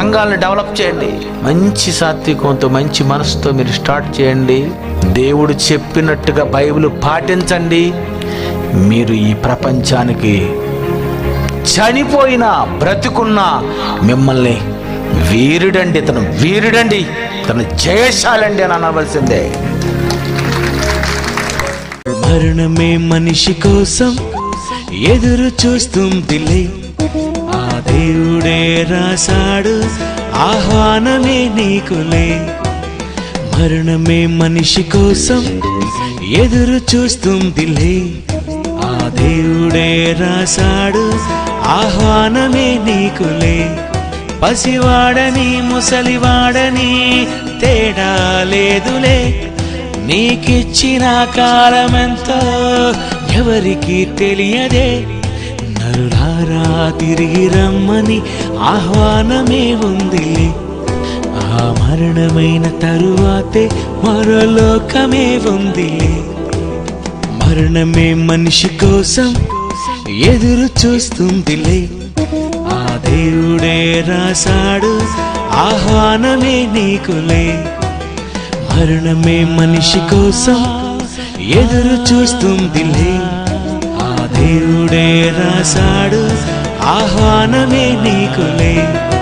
సంఘాలను డెవలప్ చేయండి మంచి సాత్వికంతో మంచి మనసుతో మీరు స్టార్ట్ చేయండి దేవుడు చెప్పినట్టుగా బైబిల్ పాటించండి మీరు ఈ ప్రపంచానికి చనిపోయినా బ్రతికున్నా మిమ్మల్ని వీరుడండి ఇతను వీరుడండి ఇతను జయశాలండి అని అనవలసిందే మరణమే మనిషి కోసం ఎదురు చూస్తుందిలే ఆ దేవుడే రాశాడు ఆహ్వానమే నీకులే మరణమే మనిషి కోసం ఎదురు చూస్తుందిలే ఆ దేవుడే రాశాడు ఆహ్వానమే నీకులే పసివాడని ముసలివాడని తేడా లేదులే నీకిచ్చిన కాలమెంతో ఎవరికి తెలియదే నరులారా తిరిగి రమ్మని ఆహ్వానమే ఉంది ఆ మరణమైన తరువాతే మరో లోకమే ఉంది మరణమే మనిషి కోసం ఎదురు చూస్తుందిలే ఆ దేవుడే రాశాడు ఆహ్వానమే నీకులే మరణమే మనిషి కోసం ఎదురు చూస్తుందిలే ఆ దేవుడే రాశాడు ఆహ్వానమే నీకులే